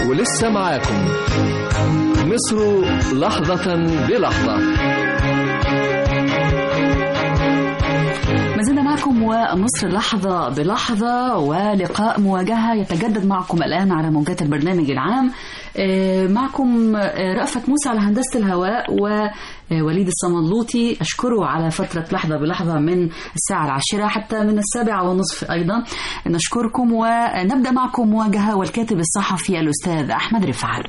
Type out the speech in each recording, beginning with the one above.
ولسه معاكم مصر لحظة بلحظة ما زلنا معكم ومصر لحظة بلحظة ولقاء مواجهة يتجدد معكم الآن على موجات البرنامج العام آه، معكم آه، رأفت موسى على هندسة الهواء ووليد الصملوطي أشكره على فترة لحظة بلحظة من الساعة العاشرة حتى من السابعة ونصف أيضا نشكركم ونبدأ معكم مواجهة والكاتب الصحفي الأستاذ أحمد رفعت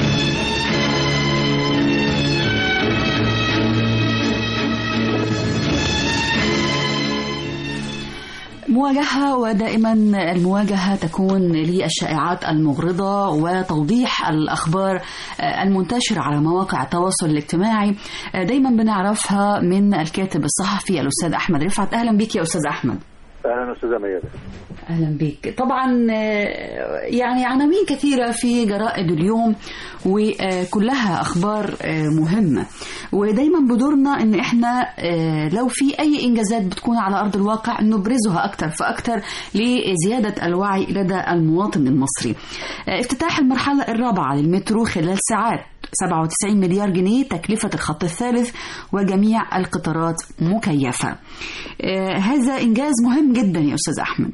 مواجهة ودائما المواجهة تكون للشائعات المغرضة وتوضيح الأخبار المنتشرة على مواقع التواصل الاجتماعي دايما بنعرفها من الكاتب الصحفي الأستاذ أحمد رفعت أهلا بك يا أستاذ أحمد اهلا استاذه ميادة اهلا بك طبعا آه، يعني عناوين كثيره في جرائد اليوم وكلها اخبار آه، مهمه ودايما بدورنا ان احنا آه، لو في اي انجازات بتكون على ارض الواقع نبرزها اكثر فاكثر لزياده الوعي لدى المواطن المصري افتتاح المرحله الرابعه للمترو خلال ساعات 97 مليار جنيه تكلفة الخط الثالث وجميع القطارات مكيفة آه، هذا إنجاز مهم جدا يا أستاذ أحمد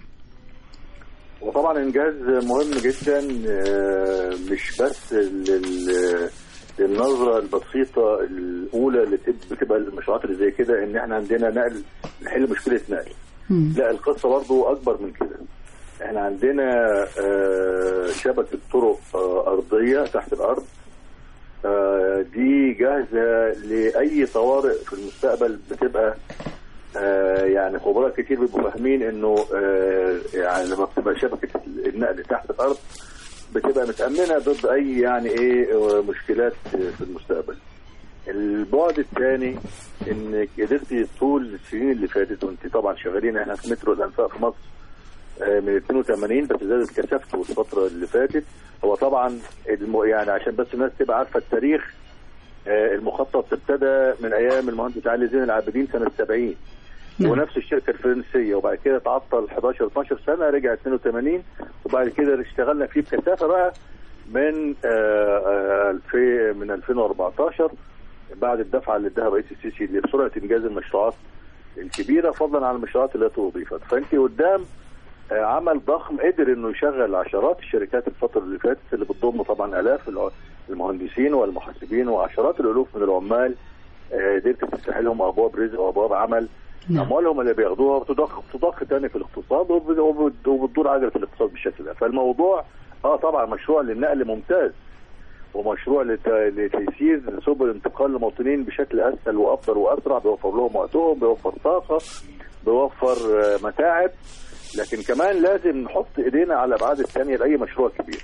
وطبعا انجاز مهم جدا آه، مش بس لل- للنظره البسيطه الاولى اللي تب- بتبقى المشروعات اللي زي كده ان احنا عندنا نقل نحل مشكله نقل مم. لا القصه برضو اكبر من كده احنا عندنا آه، شبكه طرق آه، ارضيه تحت الارض آه، دي جاهزه لاي طوارئ في المستقبل بتبقى آه، يعني خبراء كتير بيبقوا فاهمين انه آه، يعني لما بتبقى شبكه النقل تحت الارض بتبقى متامنه ضد اي يعني ايه آه، مشكلات في المستقبل. البعد الثاني انك قدرتي طول السنين اللي فاتت وانت طبعا شغالين احنا في مترو الانفاق في مصر آه، من 82 بس زادت كثافته الفتره اللي فاتت هو طبعا الم... يعني عشان بس الناس تبقى عارفه التاريخ آه، المخطط ابتدى من ايام المهندس علي زين العابدين سنه 70 نعم. ونفس الشركه الفرنسيه وبعد كده تعطل 11 12 سنه رجع 82 وبعد كده اشتغلنا فيه بكثافه بقى من آه، آه، في من 2014 بعد الدفعه اللي اداها رئيس السيسي لسرعه انجاز المشروعات الكبيره فضلا عن المشروعات التي اضيفت فانت قدام آه، عمل ضخم قدر انه يشغل عشرات الشركات الفتره اللي فاتت اللي بتضم طبعا الاف الع- المهندسين والمحاسبين وعشرات الالوف من العمال آه، قدرت تفتح لهم ابواب رزق وابواب عمل نعم. اموالهم اللي بياخدوها بتضخ بتضخ تاني في الاقتصاد وب- وب- وبتدور عجله الاقتصاد بالشكل ده فالموضوع اه طبعا مشروع للنقل ممتاز ومشروع لت- لتيسير سبل انتقال المواطنين بشكل اسهل وافضل واسرع بيوفر لهم وقتهم بيوفر طاقه بيوفر آه، متاعب لكن كمان لازم نحط ايدينا على الابعاد الثانيه لاي مشروع كبير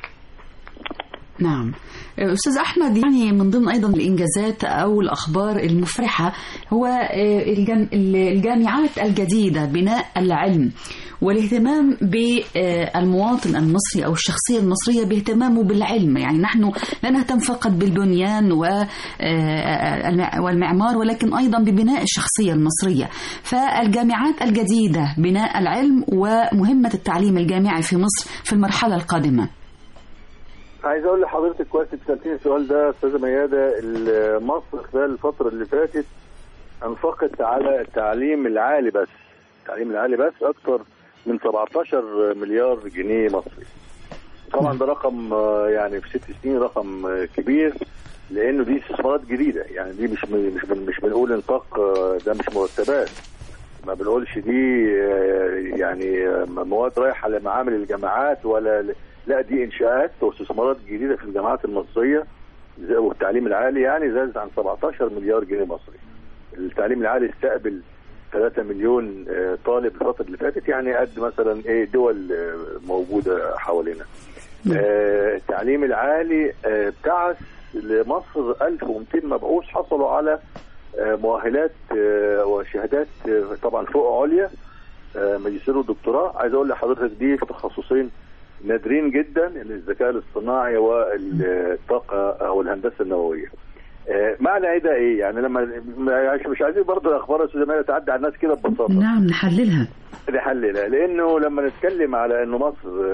نعم أستاذ أحمد يعني من ضمن أيضا الإنجازات أو الأخبار المفرحة هو آه، الجام- الجامعات الجديدة بناء العلم والاهتمام بالمواطن المصري أو الشخصية المصرية باهتمامه بالعلم يعني نحن لا نهتم فقط بالبنيان و- آه، المع- والمعمار ولكن أيضا ببناء الشخصية المصرية فالجامعات الجديدة بناء العلم ومهمة التعليم الجامعي في مصر في المرحلة القادمة عايز اقول لحضرتك كويس انت سالتيني السؤال ده استاذه مياده ال- مصر خلال الفتره اللي فاتت انفقت على التعليم العالي بس التعليم العالي بس اكثر من 17 مليار جنيه مصري طبعا ده رقم آه، يعني في ست سنين رقم آه، كبير لانه دي استثمارات جديده يعني دي مش مش بن- مش بنقول انفاق آه، ده مش مرتبات ما بنقولش دي آه، يعني آه، مواد رايحه لمعامل الجامعات ولا ل- لا دي انشاءات واستثمارات جديده في الجامعات المصريه زي- والتعليم العالي يعني زادت عن 17 مليار جنيه مصري. التعليم العالي استقبل 3 مليون آه، طالب الفتره اللي فاتت يعني قد مثلا ايه دول آه، موجوده حوالينا. آه، التعليم العالي آه، ابتعث لمصر 1200 مبعوث حصلوا على آه، مؤهلات آه، وشهادات آه، طبعا فوق عليا آه، ماجستير ودكتوراه عايز اقول لحضرتك دي في تخصصين نادرين جدا الذكاء الاصطناعي والطاقه او الهندسه النوويه. آه، معنى ايه ده ايه؟ يعني لما ما- مش عايزين برضه الاخبار يا استاذ ماهر تعدي على الناس كده ببساطه. نعم نحللها نحللها لانه لما نتكلم على انه مصر آه،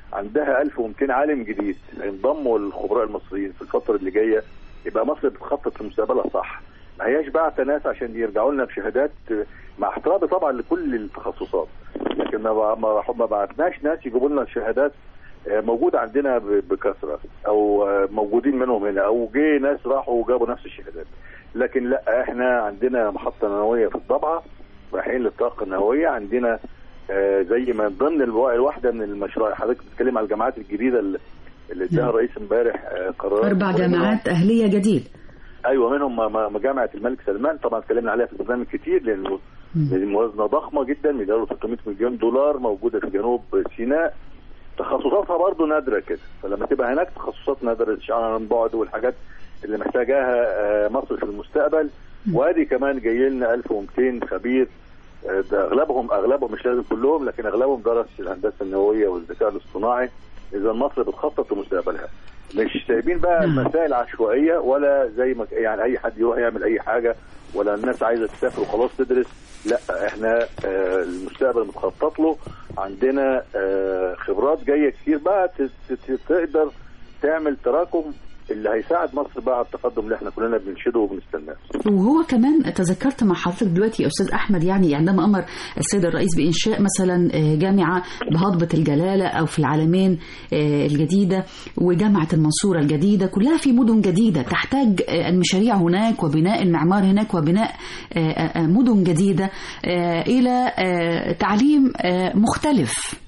عندها 1200 عالم جديد هينضموا للخبراء المصريين في الفتره اللي جايه يبقى مصر بتخطط لمستقبلها صح ما هياش بعت ناس عشان يرجعوا لنا بشهادات مع احترامي طبعا لكل التخصصات لكن ما ما ما بعتناش ناس يجيبوا لنا شهادات آه، موجوده عندنا ب- بكثره او آه، موجودين منهم هنا او جه ناس راحوا وجابوا نفس الشهادات لكن لا احنا عندنا محطه نوويه في الضبعه رايحين للطاقه النوويه عندنا آه، زي ما ضمن الوا- الواحده من المشروع حضرتك بتتكلم على الجامعات الجديده اللي اللي اداها الرئيس امبارح آه، قرارات أربع جامعات أهلية جديد ايوه منهم ما- ما- ما جامعه الملك سلمان طبعا اتكلمنا عليها في البرنامج كتير لانه الموازنه ضخمه جدا مليار و300 مليون دولار موجوده في جنوب سيناء تخصصاتها برضه نادره كده فلما تبقى هناك تخصصات نادره الاشعاع عن بعد والحاجات اللي محتاجاها آه، مصر في المستقبل وادي كمان جاي لنا 1200 خبير آه، ده اغلبهم اغلبهم مش لازم كلهم لكن اغلبهم درس الهندسه النوويه والذكاء الاصطناعي اذا مصر بتخطط لمستقبلها مش سايبين بقى نعم. المسائل عشوائيه ولا زي ما يعني اي حد يروح يعمل اي حاجه ولا الناس عايزه تسافر وخلاص تدرس لا احنا آه، المستقبل متخطط له عندنا آه، خبرات جايه كتير بقى ت- ت- تقدر تعمل تراكم اللي هيساعد مصر بقى على التقدم اللي احنا كلنا بننشده وبنستناه وهو كمان تذكرت مع حضرتك دلوقتي يا استاذ احمد يعني عندما امر السيد الرئيس بانشاء مثلا آه، جامعه بهضبه الجلاله او في العالمين آه، الجديده وجامعه المنصوره الجديده كلها في مدن جديده تحتاج آه، المشاريع هناك وبناء المعمار هناك وبناء آه، آه، مدن جديده آه، الى آه، تعليم آه، مختلف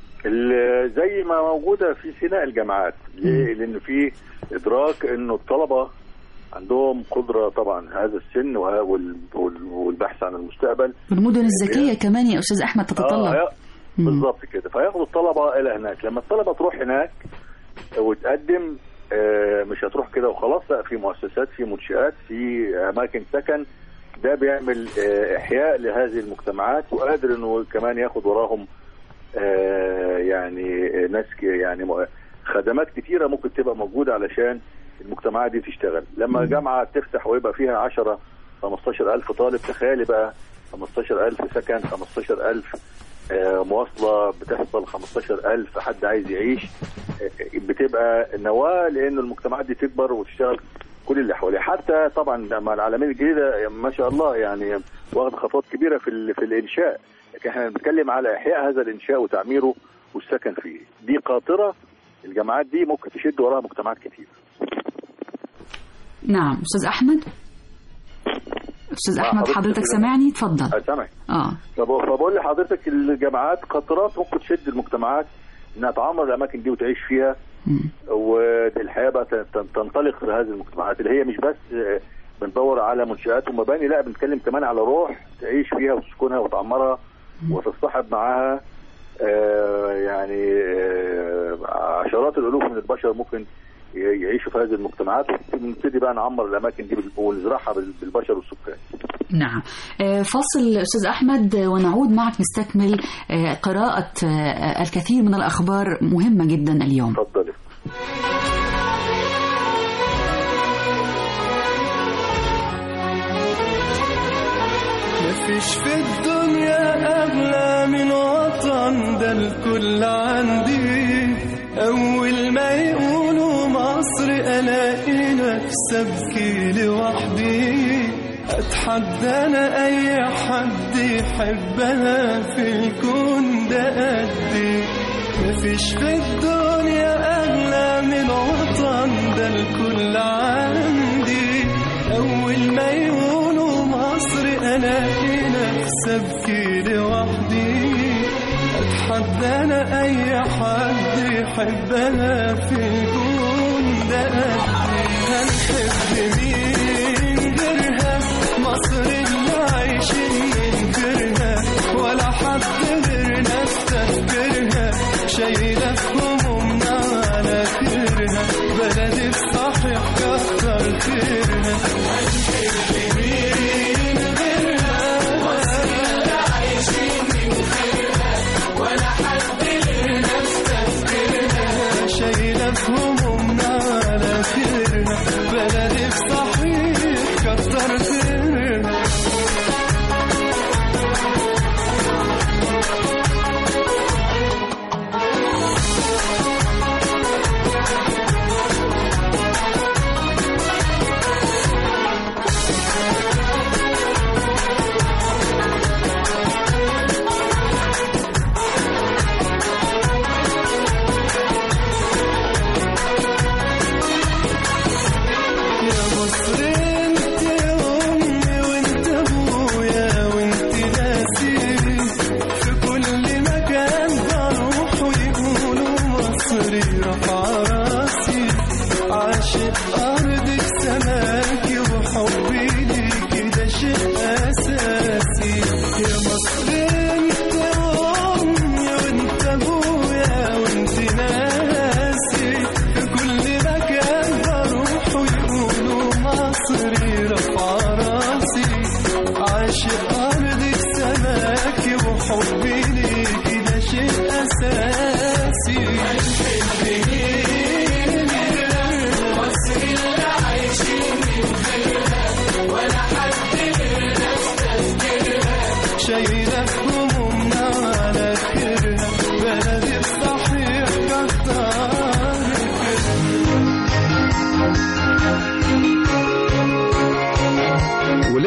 اللي زي ما موجوده في سيناء الجامعات ليه؟ لان في ادراك انه الطلبه عندهم قدره طبعا هذا السن وه- وال- وال- والبحث عن المستقبل والمدن الذكيه كمان يا استاذ احمد تتطلب آه بالظبط كده فياخدوا الطلبه الى هناك لما الطلبه تروح هناك وتقدم آه، مش هتروح كده وخلاص لا في مؤسسات في منشآت في اماكن سكن ده بيعمل آه، احياء لهذه المجتمعات وقادر انه كمان ياخد وراهم آه، يعني ناس ك- يعني م- خدمات كتيره ممكن تبقى موجوده علشان المجتمعات دي تشتغل لما جامعه تفتح ويبقى فيها 10 15 ألف طالب تخيلي بقى 15 ألف سكن 15 ألف آه، مواصلة بتحصل 15 ألف حد عايز يعيش آه، بتبقى نواة لأن المجتمعات دي تكبر وتشتغل كل اللي حواليها حتى طبعا مع العالمين الجديدة ما شاء الله يعني واخد خطوات كبيرة في ال- في الإنشاء لكن احنا بنتكلم على إحياء هذا الإنشاء وتعميره والسكن فيه دي قاطرة الجامعات دي ممكن تشد وراها مجتمعات كتير نعم استاذ احمد استاذ مع احمد حضرتك حضرتك كده. سامعني اتفضل أه، سامعك اه فب- فبقول لحضرتك الجامعات قطرات ممكن تشد المجتمعات انها تعمر الاماكن دي وتعيش فيها مم. والحياه بقى تن- تن- تنطلق في هذه المجتمعات اللي هي مش بس آه، بندور على منشآت ومباني لا بنتكلم كمان على روح تعيش فيها وتسكنها وتعمرها وتصطحب معاها آه، يعني آه، عشرات الالوف من البشر ممكن ي- يعيشوا في هذه المجتمعات ونبتدي بقى نعمر الاماكن دي بال- ونزرعها بال- بالبشر والسكان نعم آه، فاصل أستاذ أحمد آه، ونعود معك نستكمل آه، قراءة آه، الكثير من الأخبار مهمة جدا اليوم اتفضلي مفيش في الدنيا أغلى من وطن ده الكل عندي أول ما يقولوا مصر ألاقي نفسي أبكي لوحدي أتحدى أنا أي حد يحبها في الكون ده قدي مفيش في الدنيا أغلى من وطن ده الكل عندي أول ما يقولوا مصر ألاقي نفسي أبكي لوحدي أتحدى أنا أي حد يحبها في الكون ده قدي هنحب مين غيرها مصر اللي عايشين من غيرها ولا حد غيرنا افتكرها شايلة همومنا على كرها بلدي الصحيح كتر خيرها هنحب مين غيرها مصر اللي عايشين من غيرها ولا حد غيرنا افتكرها شايلة همومنا على كرها بلدي الصحيح كتر خيرها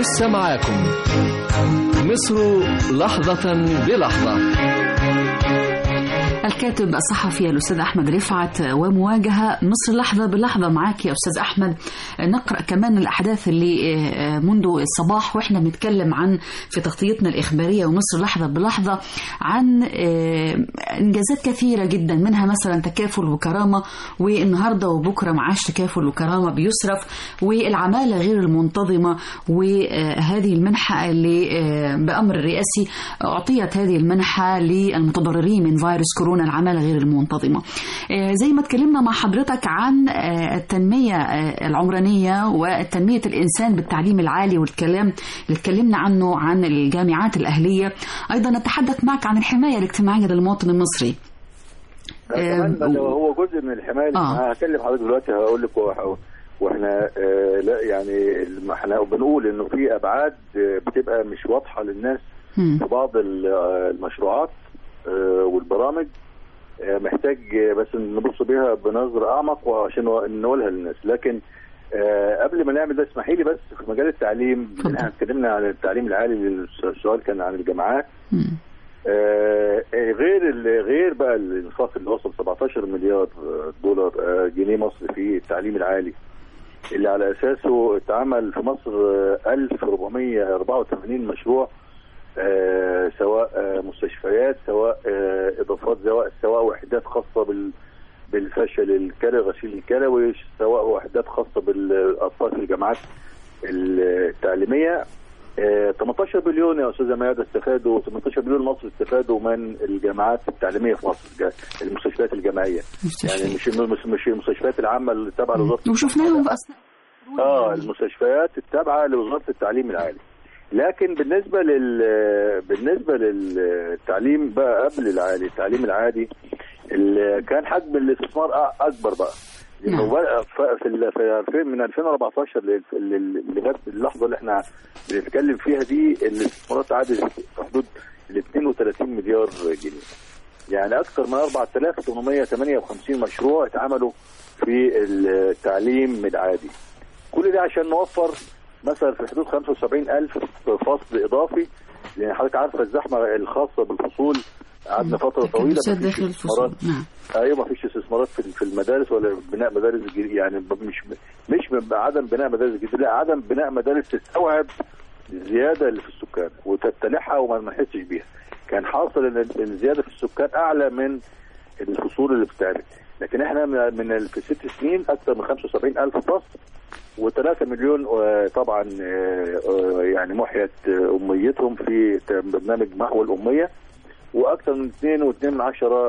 لسه معاكم مصر لحظة بلحظة الكاتب الصحفي الأستاذ أحمد رفعت ومواجهة مصر لحظة بلحظة معاك يا أستاذ أحمد نقرأ كمان الأحداث اللي منذ الصباح وإحنا بنتكلم عن في تغطيتنا الإخبارية ومصر لحظة بلحظة عن إنجازات كثيرة جدا منها مثلا تكافل وكرامة والنهاردة وبكرة معاش تكافل وكرامة بيصرف والعمالة غير المنتظمة وهذه المنحة اللي بأمر الرئاسي أعطيت هذه المنحة للمتضررين من فيروس كورونا العمالة غير المنتظمة زي ما اتكلمنا مع حضرتك عن التنمية العمرانية وتنمية الإنسان بالتعليم العالي والكلام اللي اتكلمنا عنه عن الجامعات الأهلية أيضا نتحدث معك عن الحماية الاجتماعية للمواطن المصري كمان هو جزء من الحماية آه. هكلم حضرتك دلوقتي هقول لك واحنا آه لا يعني احنا بنقول انه في ابعاد بتبقى مش واضحه للناس م. في بعض المشروعات آه والبرامج آه محتاج بس نبص بيها بنظره اعمق وعشان نقولها للناس لكن قبل ما نعمل ده اسمحي لي بس في مجال التعليم احنا اتكلمنا عن التعليم العالي السؤال كان عن الجامعات غير غير بقى الانفاق اللي وصل 17 مليار دولار جنيه مصري في التعليم العالي اللي على اساسه اتعمل في مصر 1484 مشروع آه سواء آه مستشفيات سواء آه اضافات سواء سواء وحدات خاصه بال بالفشل الكلوي غسيل الكلوي سواء وحدات خاصه بالاطفال في الجامعات التعليميه 18 بليون يا استاذه ميادة استفادوا 18 بليون مصر استفادوا من الجامعات التعليميه في مصر المستشفيات الجامعيه يعني مش مش المستشفيات العامه اللي تابعه لوزاره وشفناهم اصلا اه المستشفيات التابعه لوزاره التعليم العالي لكن بالنسبه لل بالنسبه للتعليم بقى قبل العالي التعليم العادي كان حجم الاستثمار اكبر بقى لانه في في من 2014 لغايه اللحظه اللي احنا بنتكلم فيها دي الاستثمارات عادت في حدود ال 32 مليار جنيه يعني اكثر من 4858 مشروع اتعملوا في التعليم العادي كل ده عشان نوفر مثلا في حدود 75000 فصل اضافي لان حضرتك عارفه الزحمه الخاصه بالفصول قعدنا فتره طويله داخل الفصول نعم ايوه ما فيش استثمارات في المدارس ولا بناء مدارس يعني مش مش عدم بناء مدارس جديده لا عدم بناء مدارس تستوعب الزياده اللي في السكان وتتلحها وما نحسش بيها كان حاصل ان الزياده في السكان اعلى من الفصول اللي بتتعمل لكن احنا من في ست سنين اكثر من 75000 فصل و3 مليون طبعا يعني محيت اميتهم في برنامج محو الاميه واكثر من 2.2 من عشرة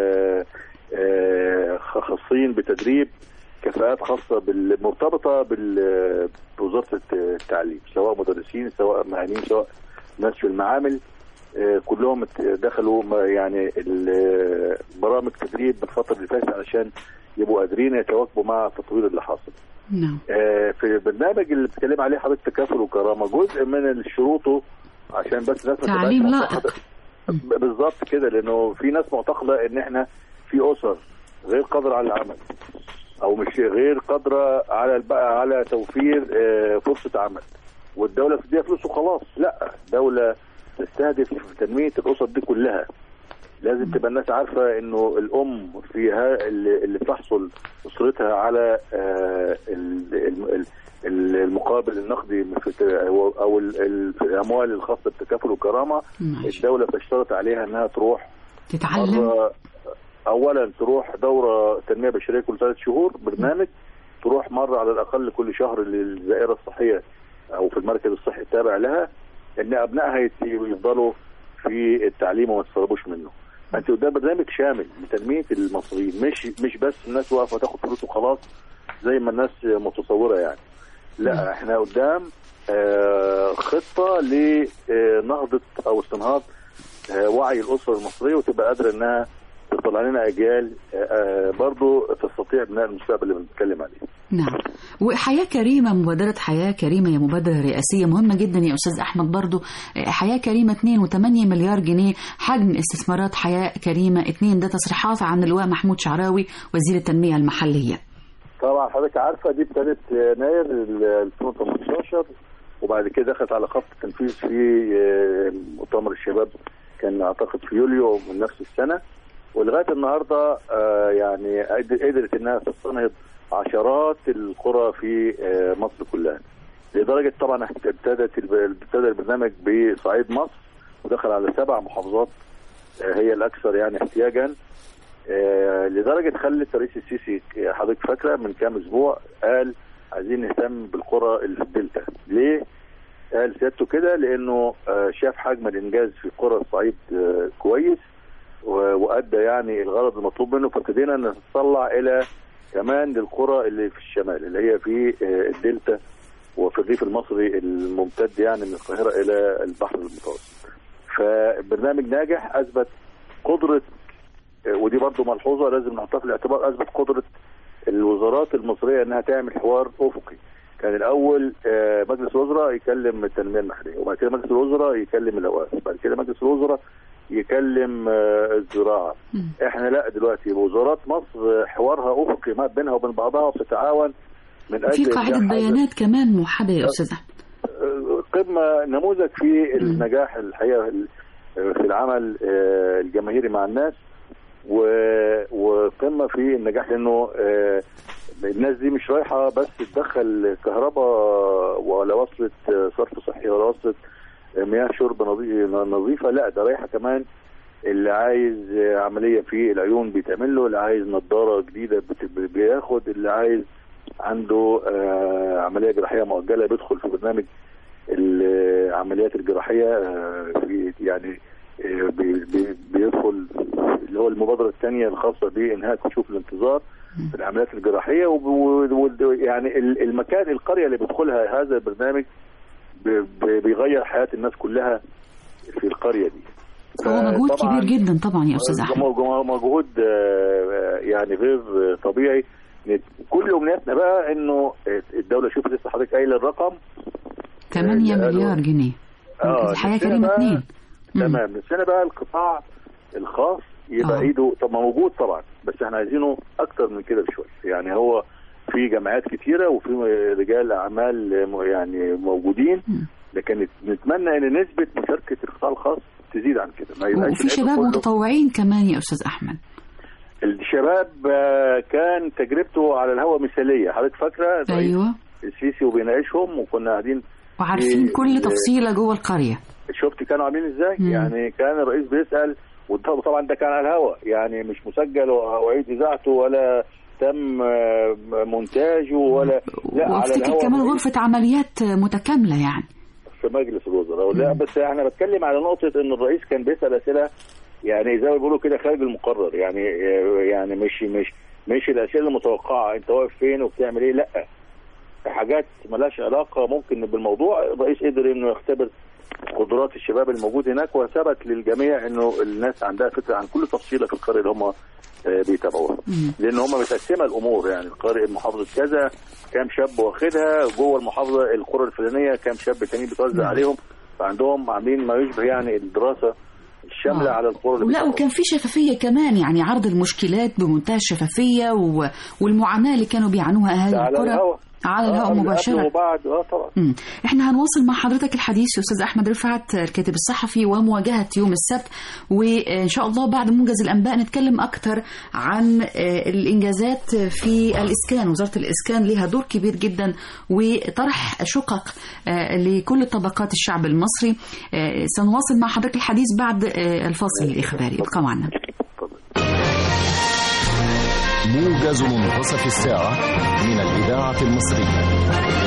خاصين بتدريب كفاءات خاصة مرتبطة بوزارة التعليم سواء مدرسين سواء مهنيين سواء ناس في المعامل كلهم دخلوا يعني برامج تدريب الفترة اللي فاتت علشان يبقوا قادرين يتواكبوا مع التطوير اللي حاصل. نعم. في البرنامج اللي بتتكلم عليه حضرتك تكافل وكرامة جزء من شروطه عشان بس ناس تعليم لائق بالظبط كده لانه في ناس معتقده ان احنا في اسر غير قادره على العمل او مش غير قادره على بقى على توفير فرصه عمل والدوله بتديها فلوس وخلاص لا الدوله تستهدف في تنميه الاسر دي كلها لازم تبقى الناس عارفه انه الام فيها اللي بتحصل اسرتها على المقابل النقدي او الاموال الخاصه بالتكافل والكرامه الدوله تشترط عليها انها تروح تتعلم اولا تروح دوره تنميه بشريه كل ثلاث شهور برنامج تروح مره على الاقل كل شهر للزائره الصحيه او في المركز الصحي التابع لها ان ابنائها يفضلوا في التعليم وما يتسربوش منه انت قدام برنامج شامل لتنميه المصريين مش مش بس الناس واقفه تاخد فلوس وخلاص زي ما الناس متصوره يعني لا احنا قدام آه خطه لنهضه او استنهاض آه وعي الاسره المصريه وتبقى قادره انها تطلع لنا اجيال آه برضو تستطيع بناء المستقبل اللي بنتكلم عليه. نعم وحياه كريمه مبادره حياه كريمه هي مبادره رئاسيه مهمه جدا يا استاذ احمد برضو حياه كريمه 2.8 مليار جنيه حجم استثمارات حياه كريمه 2 ده تصريحات عن اللواء محمود شعراوي وزير التنميه المحليه. طبعا حضرتك عارفه دي ابتدت يناير 2018 وبعد كده دخلت على خط التنفيذ في آه، مؤتمر الشباب كان اعتقد في يوليو من نفس السنه ولغايه النهارده آه، يعني قد- قدرت انها تستنهض عشرات القرى في آه، مصر كلها لدرجه طبعا ابتدت الب- ابتدى البرنامج بصعيد مصر ودخل على سبع محافظات آه، هي الاكثر يعني احتياجا آه، لدرجه خلت الرئيس السيسي آه، حضرتك فاكره من كام اسبوع قال عايزين نهتم بالقرى اللي في الدلتا ليه؟ قال سيادته كده لانه آه، شاف حجم الانجاز في قرى الصعيد آه، كويس و- وادى يعني الغرض المطلوب منه فابتدينا نتطلع الى كمان للقرى اللي في الشمال اللي هي في آه، الدلتا وفي الريف المصري الممتد يعني من القاهره الى البحر المتوسط. فالبرنامج ناجح اثبت قدره آه، ودي برضو ملحوظه لازم نحطها في الاعتبار اثبت قدره الوزارات المصريه انها تعمل حوار افقي. كان الاول آه، مجلس الوزراء يكلم التنميه المحليه وبعد كده مجلس الوزراء يكلم الاوقاف بعد كده مجلس الوزراء يكلم آه، الزراعه مم. احنا لا دلوقتي وزارات مصر حوارها افقي ما بينها وبين بعضها وبتتعاون من اجل في قاعدة إنجاح هذا. بيانات كمان موحدة يا أستاذ أحمد قمه نموذج في النجاح الحقيقه في العمل آه، الجماهيري مع الناس و- وقمه في النجاح لانه آه، الناس دي مش رايحه بس تدخل كهرباء ولا وصلت آه، صرف صحي ولا وصلت آه، مياه شرب نظي- نظيفه لا ده رايحه كمان اللي عايز آه، عمليه في العيون بيتعمل له اللي عايز نظاره جديده بت- بياخد اللي عايز عنده آه، عمليه جراحيه مؤجله بيدخل في برنامج العمليات الجراحيه آه، في يعني آه، بي- بي- بيدخل اللي هو المبادره الثانيه الخاصه بانهاء كشوف الانتظار في العمليات الجراحيه وب- و- و- يعني ال- المكان القريه اللي بيدخلها هذا البرنامج ب- ب- بيغير حياه الناس كلها في القريه دي هو مجهود طبعاً- كبير جدا طبعا يا أستاذ أحمد مج- مجهود آه، يعني غير طبيعي كل امنياتنا بقى انه الدوله شوف لسه حضرتك قايل الرقم 8 قالوا- مليار جنيه اه الحياة نفسنا كريمة بقى- اتنين مم. تمام نفسنا بقى القطاع الخاص يبقى آه. ايده طب ما موجود طبعا بس احنا عايزينه اكتر من كده بشويه يعني هو في جمعيات كتيره وفي رجال اعمال م- يعني موجودين مم. لكن نتمنى ان نسبه مشاركه القطاع الخاص تزيد عن كده ما يبقاش وفي العبء شباب كله- متطوعين كمان يا أستاذ أحمد الشباب آه، كان تجربته على الهواء مثاليه حضرتك فاكره الرئيس أيوه السيسي وبيناقشهم وكنا قاعدين وعارفين في- كل ال- تفصيلة جوه القرية شفت كانوا عاملين ازاي مم. يعني كان الرئيس بيسال وطبعا ده كان على الهواء يعني مش مسجل واعيد اذاعته ولا تم آه، مونتاجه ولا لا على وافتكر الهواء كمان الرئيس غرفة عمليات متكاملة يعني في مجلس الوزراء لا بس احنا بتكلم على نقطه ان الرئيس كان بيسال اسئله يعني زي ما بيقولوا كده خارج المقرر يعني يعني مش مش مش الاسئله المتوقعه انت واقف فين وبتعمل ايه لا حاجات ملهاش علاقه ممكن بالموضوع الرئيس قدر انه يختبر قدرات الشباب الموجود هناك وثبت للجميع انه الناس عندها فكره عن كل تفصيله في القريه اللي هم آه، بيتابعوها مم. لان هم متقسمه الامور يعني القريه محافظه كذا كام شاب واخدها جوه المحافظه القرى الفلانيه كام شاب تانيين بتوزع عليهم فعندهم عاملين ما يشبه يعني الدراسه الشامله آه. على القرى اللي ولا بيتابعوها. وكان في شفافية كمان يعني عرض المشكلات بمنتهى الشفافية و... والمعاناة اللي كانوا بيعانوها ده أهالي على القرى الهواء على آه، الهواء قبل- قبل مباشرة وبعد اه طبعا مم. احنا هنواصل مع حضرتك الحديث يا استاذ احمد رفعت الكاتب الصحفي ومواجهه يوم السبت وان شاء الله بعد موجز الانباء نتكلم اكتر عن آه، الانجازات في الاسكان وزاره الاسكان لها دور كبير جدا وطرح شقق آه، لكل طبقات الشعب المصري آه، سنواصل مع حضرتك الحديث بعد آه، الفاصل الاخباري ابقى معنا اتفضل موجز منتصف الساعة من الإذاعة المصرية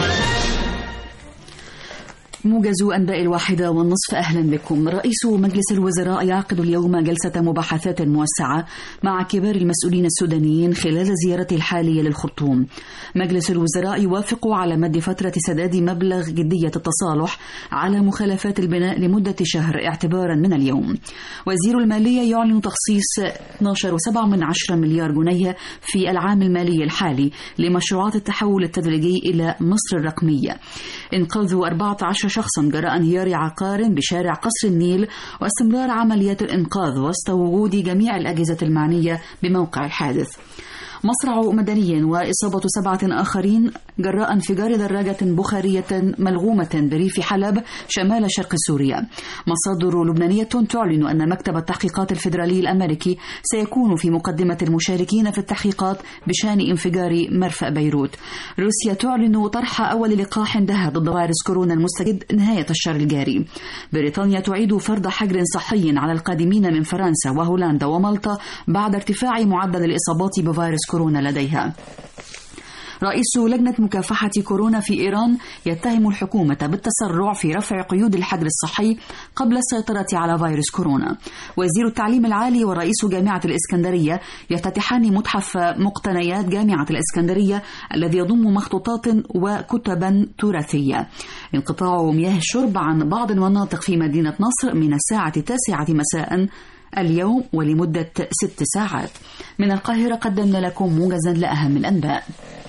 موجز أنباء الواحدة والنصف أهلا بكم رئيس مجلس الوزراء يعقد اليوم جلسة مباحثات موسعة مع كبار المسؤولين السودانيين خلال زيارته الحالية للخرطوم مجلس الوزراء يوافق على مد فترة سداد مبلغ جدية التصالح على مخالفات البناء لمدة شهر اعتبارا من اليوم وزير المالية يعلن تخصيص 12.7 من عشرة مليار جنيه في العام المالي الحالي لمشروعات التحول التدريجي إلى مصر الرقمية انقاذ 14 شخصا جراء انهيار عقار بشارع قصر النيل واستمرار عمليات الإنقاذ وسط وجود جميع الأجهزة المعنية بموقع الحادث مصرع مدني وإصابة سبعة آخرين جراء انفجار دراجة بخارية ملغومة بريف حلب شمال شرق سوريا مصادر لبنانية تعلن أن مكتب التحقيقات الفيدرالي الأمريكي سيكون في مقدمة المشاركين في التحقيقات بشان انفجار مرفأ بيروت روسيا تعلن طرح أول لقاح عندها ضد فيروس كورونا المستجد نهاية الشهر الجاري بريطانيا تعيد فرض حجر صحي على القادمين من فرنسا وهولندا ومالطا بعد ارتفاع معدل الإصابات بفيروس كورونا لديها رئيس لجنة مكافحة كورونا في إيران يتهم الحكومة بالتسرع في رفع قيود الحجر الصحي قبل السيطرة على فيروس كورونا وزير التعليم العالي ورئيس جامعة الإسكندرية يفتتحان متحف مقتنيات جامعة الإسكندرية الذي يضم مخطوطات وكتبا تراثية انقطاع مياه الشرب عن بعض المناطق في مدينة نصر من الساعة التاسعة مساء اليوم ولمدة ست ساعات من القاهرة قدمنا لكم موجزا لأهم الأنباء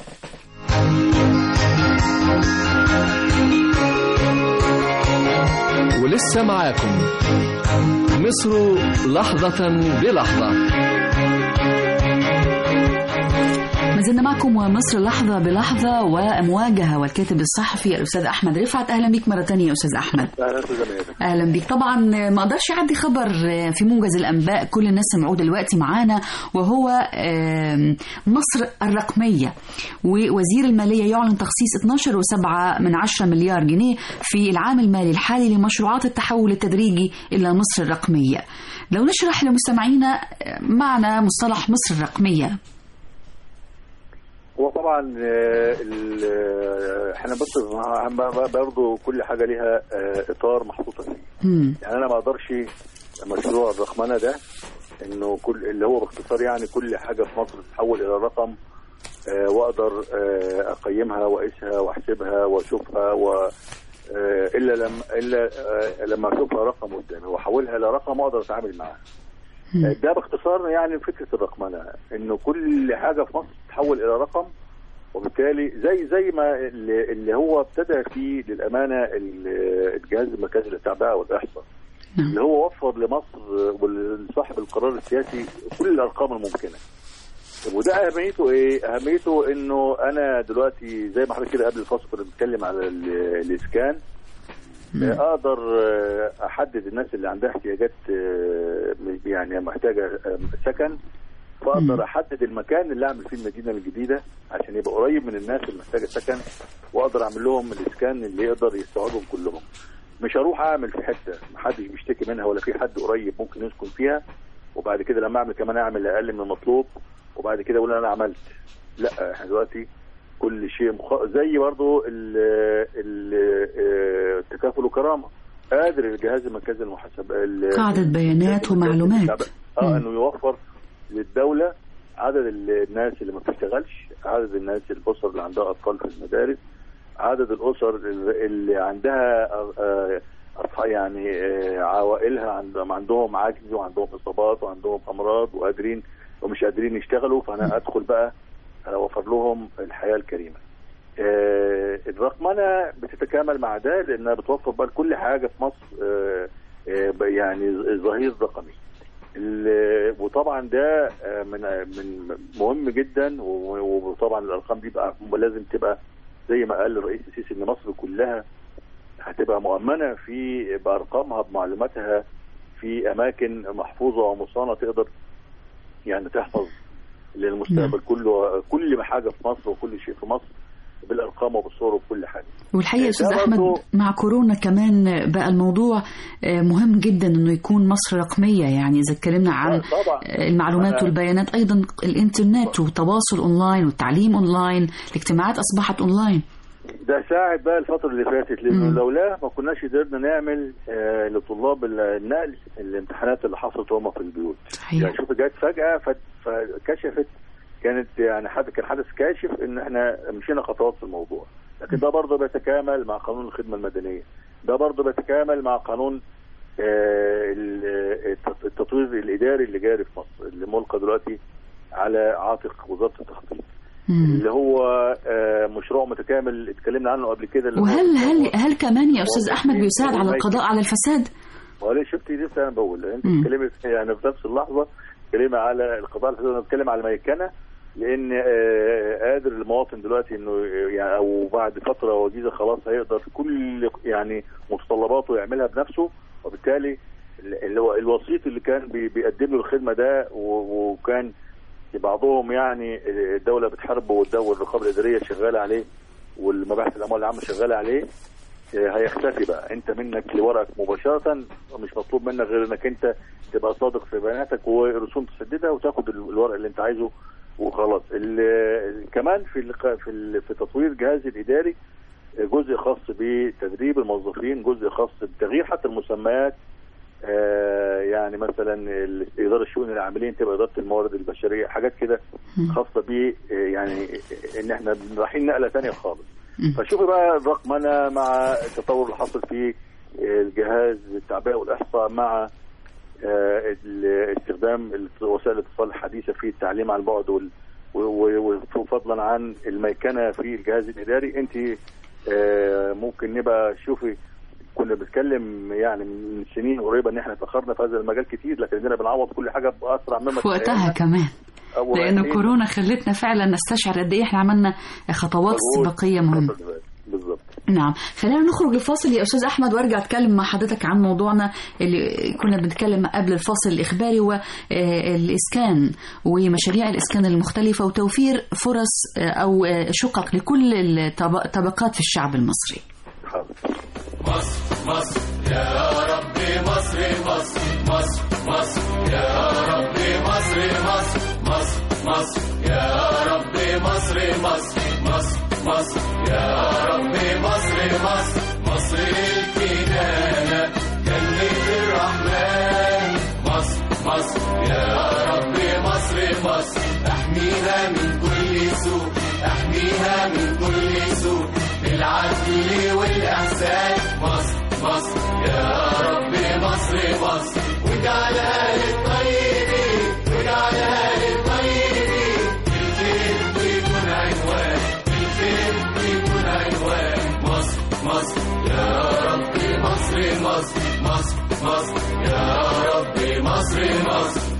ولسه معاكم مصر لحظة بلحظة ما زلنا معكم ومصر لحظة بلحظة ومواجهة والكاتب الصحفي الأستاذ أحمد رفعت أهلا بك مرة تانية يا أستاذ أحمد اهلا استاذ ميادة اهلا بيك طبعا ما اقدرش اعدي خبر في موجز الانباء كل الناس سمعوه دلوقتي معانا وهو آم، مصر الرقميه ووزير الماليه يعلن تخصيص 12.7 من 10 مليار جنيه في العام المالي الحالي لمشروعات التحول التدريجي الى مصر الرقميه لو نشرح لمستمعينا معنى مصطلح مصر الرقميه هو طبعا آه، ال- آه، احنا بص برضه كل حاجه ليها آه، اطار محطوطه فيه مم. يعني انا ما اقدرش مشروع الرقمنه ده انه كل اللي هو باختصار يعني كل حاجه في مصر تتحول الى رقم آه، واقدر آه، اقيمها واقيسها واحسبها واشوفها و آه، الا لما الا آه، لما اشوفها رقم قدامي واحولها الى رقم واقدر اتعامل معاها مم. ده باختصار يعني فكره الرقمنه انه كل حاجه في مصر تتحول الى رقم وبالتالي زي زي ما اللي اللي هو ابتدى فيه للامانه ال- الجهاز المركزي للتعبئه والاحصاء نعم. اللي هو وفر لمصر ولصاحب القرار السياسي كل الارقام الممكنه وده اهميته ايه؟ اهميته انه انا دلوقتي زي ما حضرتك كده قبل الفاصل كنا بنتكلم على ال- الاسكان مم. اقدر آه، احدد الناس اللي عندها احتياجات آه، يعني محتاجه آه، سكن مم. فاقدر احدد المكان اللي اعمل فيه المدينه الجديده عشان يبقى قريب من الناس اللي محتاجه سكن واقدر اعمل لهم الاسكان اللي يقدر يستوعبهم كلهم مش هروح اعمل في حته محدش بيشتكي منها ولا في حد قريب ممكن يسكن فيها وبعد كده لما اعمل كمان اعمل اقل من المطلوب وبعد كده اقول انا عملت لا احنا دلوقتي كل شيء مخ... زي برضو ال... ال... آه، التكافل وكرامه قادر الجهاز المركزي للمحاسبه ال- قاعدة بيانات الجهاز ومعلومات. المركزي للتعبئة. مم. اه انه يوفر للدوله عدد ال- الناس اللي ما بتشتغلش عدد الناس الاسر اللي عندها اطفال في المدارس عدد الاسر اللي اللي عندها آه، أصح- يعني آه، عوائلها عندهم عندهم عجز وعندهم اصابات وعندهم امراض وقادرين ومش قادرين يشتغلوا فانا ادخل بقى اوفر لهم الحياه الكريمه. آه، الرقمنه بتتكامل مع ده لانها بتوفر بقى كل حاجه في مصر آه، آه، يعني ظهير رقمي. ال- وطبعا ده آه، من من مهم جدا و- وطبعا الارقام دي بقى لازم تبقى زي ما قال الرئيس السيسي ان مصر كلها هتبقى مؤمنه في بارقامها بمعلوماتها في اماكن محفوظه ومصانه تقدر يعني تحفظ للمستقبل كله كل حاجه في مصر وكل شيء في مصر بالارقام وبالصور وبكل حاجه. والحقيقه يا ده استاذ احمد برضو- مع كورونا كمان بقى الموضوع آه، مهم جدا انه يكون مصر رقميه يعني اذا اتكلمنا عن آه، طبعا آه، المعلومات أنا- والبيانات ايضا الانترنت والتواصل اونلاين والتعليم اونلاين الاجتماعات اصبحت اونلاين ده ساعد بقى الفترة اللي فاتت لأنه مم. لولا ما كناش قدرنا نعمل آه لطلاب النقل الامتحانات اللي حصلت وهم في البيوت. صحيح. يعني شوف جت فجأة ف- فكشفت كانت يعني حد كان حدث كاشف ان احنا مشينا خطوات في الموضوع. لكن ده برضه بيتكامل مع قانون الخدمة المدنية. ده برضه بيتكامل مع قانون آه ال- التط- التطوير الإداري اللي جاري في مصر اللي ملقى دلوقتي على عاتق وزارة التخطيط. مم. اللي هو آه، مشروع متكامل اتكلمنا عنه قبل كده اللي هو وهل هل هل كمان يا استاذ هو احمد في- بيساعد على هو القضاء على الفساد؟ ولا شفتي لسه انا بقول انت مم. بتتكلمي في- يعني في نفس اللحظه بتتكلمي على القضاء الحدود انا بتكلم على الميكنه لان آه، قادر المواطن دلوقتي انه يعني او بعد فتره وجيزه خلاص هيقدر كل يعني متطلباته يعملها بنفسه وبالتالي ال- اللي هو الوسيط اللي كان بي- بيقدم له الخدمه ده و- وكان بعضهم يعني الدوله بتحاربه والدوله الرقابه الاداريه شغاله عليه والمباحث الاموال العامه شغاله عليه آه، هيختفي بقى انت منك لورقك مباشره مش مطلوب منك غير انك انت تبقى صادق في بياناتك ورسوم تسددها وتاخد ال- الورق اللي انت عايزه وخلاص ال- ال- كمان في ال- في ال- في تطوير الجهاز الاداري آه، جزء خاص بتدريب الموظفين جزء خاص بتغيير حتى المسميات آه، يعني مثلا ال- اداره الشؤون العاملين تبقى اداره الموارد البشريه حاجات كده خاصه ب آه، يعني ان احنا رايحين نقله ثانيه خالص فشوفي بقى الرقمنه مع التطور اللي حصل في الجهاز التعبئه والاحصاء مع آه، ال- استخدام ال- وسائل الاتصال الحديثه في التعليم عن بعد وال- و- و- وفضلا عن الميكنه في الجهاز الاداري انت آه، ممكن نبقى شوفي كنا بنتكلم يعني من سنين قريبه ان احنا اتاخرنا في هذا المجال كتير لكن عندنا بنعوض كل حاجه باسرع مما في وقتها تخيلنا. كمان أو لأن رايحين- كورونا خلتنا فعلا نستشعر قد إيه إحنا عملنا خطوات مظبوط. استباقية مهمة بالظبط نعم خلينا نخرج لفاصل يا أستاذ أحمد وأرجع أتكلم مع حضرتك عن موضوعنا اللي كنا بنتكلم قبل الفاصل الإخباري والإسكان ومشاريع الإسكان المختلفة وتوفير فرص آه، أو آه، شقق لكل الطبقات في الشعب المصري حاضر مصر مصر يا رب مصر مصر مصر مصر يا رب مصر مصر مصر مصر يا رب مصر مصر مصر مصر يا رب مصر مصر مصر الكنانة جنة الرحمن مصر مصر يا رب مصر مصر احميها من كل سوء احميها من كل سوء بالعدل والإحسان مصر مصر يا رب مصر مصر واجعلها للطيبين واجعلها للطيبين الخير ويكون عنوان الخير ويكون عنوان مصر مصر يا رب مصر مصر مصر مصر يا رب مصر مصر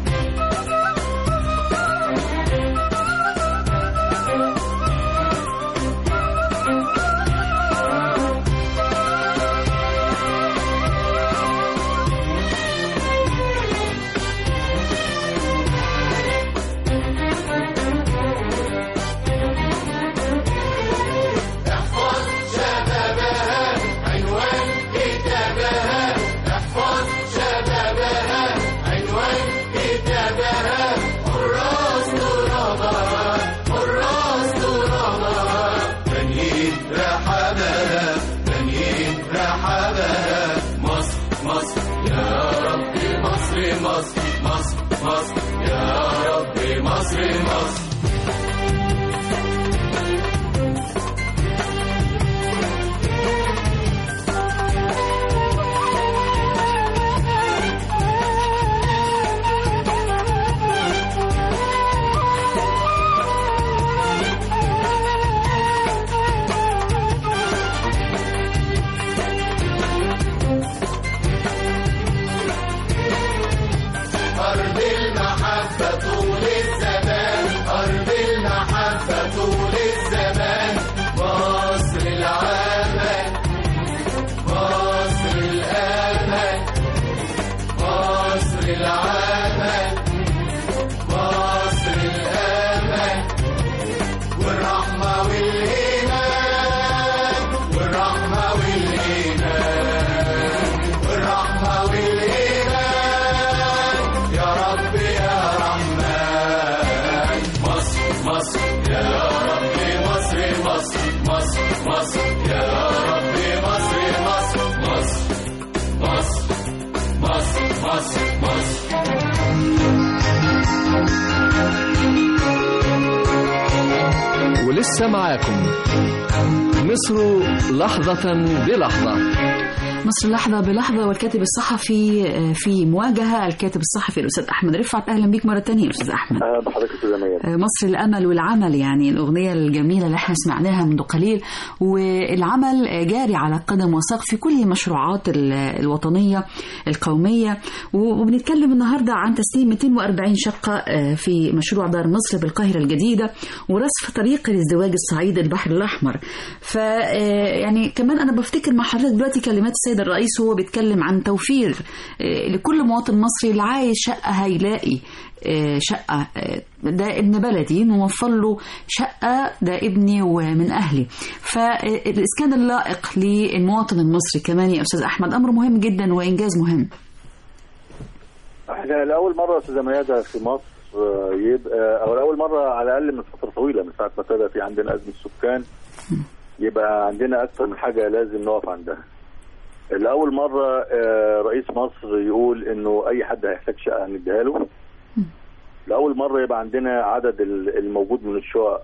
احفظ شبابها عنوان كتابها احفظ شبابها عنوان كتابها حراس ترابها حراس ترابها تنهيد رحبها تنهيد رحبها مصر مصر يا رب مصر مصر مصر مصر يا رب مصر مصر أرض المحبة طول الزمان أرض المحبة طول الزمان مصر العمل مصر الأمل مصر العمل مصر الأمل والرحمة والإيمان والرحمة والإيمان والرحمة والإيمان يا رب يا رحمن مصر مصر يا رب مصر مصر مصر مصر يا رب مصر مصر مصر مصر مصر مصر مصر ولسه معاكم مصر لحظة بلحظة مصر لحظة بلحظة والكاتب الصحفي آه، في مواجهة الكاتب الصحفي الأستاذ أحمد رفعت أهلا بك مرة تانية أستاذ أحمد اهلا بحضرتك استاذ ميادة آه، مصر الأمل والعمل يعني الأغنية الجميلة اللي احنا سمعناها منذ قليل والعمل آه، جاري على قدم وساق في كل المشروعات ال- الوطنية القومية و- وبنتكلم النهاردة عن تسليم 240 شقة آه، في مشروع دار مصر بالقاهرة الجديدة ورصف طريق لازدواج الصعيد البحر الأحمر ف آه، يعني كمان أنا بفتكر مع حضرتك دلوقتي كلمات السيد الرئيس وهو بيتكلم عن توفير آه، لكل مواطن مصري اللي عايز شقة هيلاقي آه، شقة آه، ده ابن بلدي نوفر له شقة ده ابني ومن أهلي فالإسكان اللائق للمواطن المصري كمان يا أستاذ أحمد أمر مهم جدا وإنجاز مهم احنا لاول مره استاذ ميادة في مصر آه، يبقى او لاول مره على الاقل من فتره طويله من ساعه ما ابتدى في عندنا ازمه سكان يبقى عندنا اكثر من حاجه لازم نقف عندها. لاول مره آه، رئيس مصر يقول انه اي حد هيحتاج شقه هنديها له. لاول مره يبقى عندنا عدد ال- الموجود من الشقق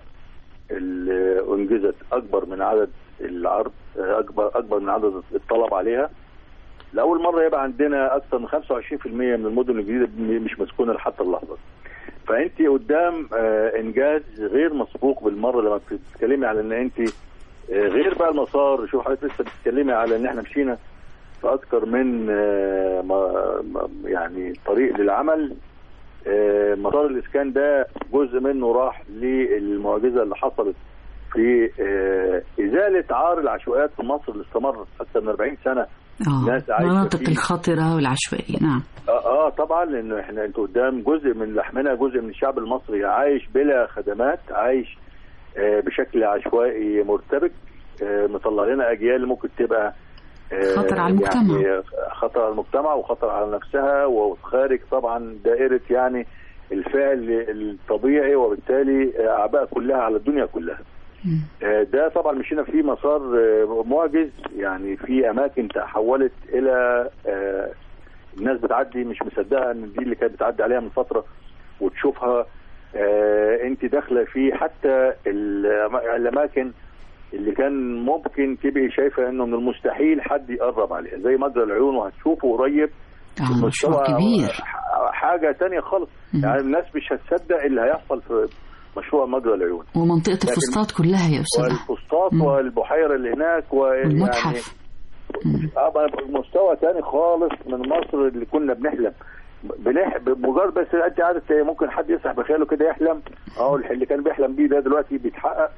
اللي انجزت اكبر من عدد العرض آه، اكبر اكبر من عدد الطلب عليها. لاول مره يبقى عندنا اكثر من 25% من المدن الجديده مش مسكونه لحتى اللحظه. فانت قدام آه، انجاز غير مسبوق بالمره لما بتتكلمي على ان انت آه، غير بقى المسار شوف حضرتك لسه بتتكلمي على ان احنا مشينا في اكثر من آه، ما- ما- يعني طريق للعمل آه، مسار الاسكان ده جزء منه راح للمعجزه اللي حصلت في آه، ازاله عار العشوائيات في مصر اللي استمرت اكثر من 40 سنه اه ناس عايشة المناطق فيه. الخطرة والعشوائية نعم اه, آه طبعا لانه احنا انتوا قدام جزء من لحمنا جزء من الشعب المصري عايش بلا خدمات عايش آه بشكل عشوائي مرتبك آه مطلع لنا اجيال ممكن تبقى آه خطر على المجتمع. يعني خطر على المجتمع وخطر على نفسها وخارج طبعا دائره يعني الفعل الطبيعي وبالتالي آه، اعباء كلها على الدنيا كلها. مم. آه، ده طبعا مشينا فيه مسار آه، معجز يعني في اماكن تحولت الى آه، الناس بتعدي مش مصدقه ان دي اللي كانت بتعدي عليها من فتره وتشوفها آه، انت داخله في حتى الأما- الاماكن اللي كان ممكن تبقي شايفه انه من المستحيل حد يقرب عليها زي مجرى العيون وهتشوفه قريب اه مشروع كبير ح- حاجه تانية خالص مم. يعني الناس مش هتصدق اللي هيحصل في مشروع مجرى العيون ومنطقة لكن- الفسطاط كلها يا أستاذ أحمد والفسطاط مم. والبحيره اللي هناك ويعني والمتحف مم. اه بقى مستوى تاني خالص من مصر اللي كنا بنحلم بنح... بمجرد بس انت عارف ممكن حد يسرح بخياله كده يحلم اه اللي كان بيحلم بيه ده دلوقتي بيتحقق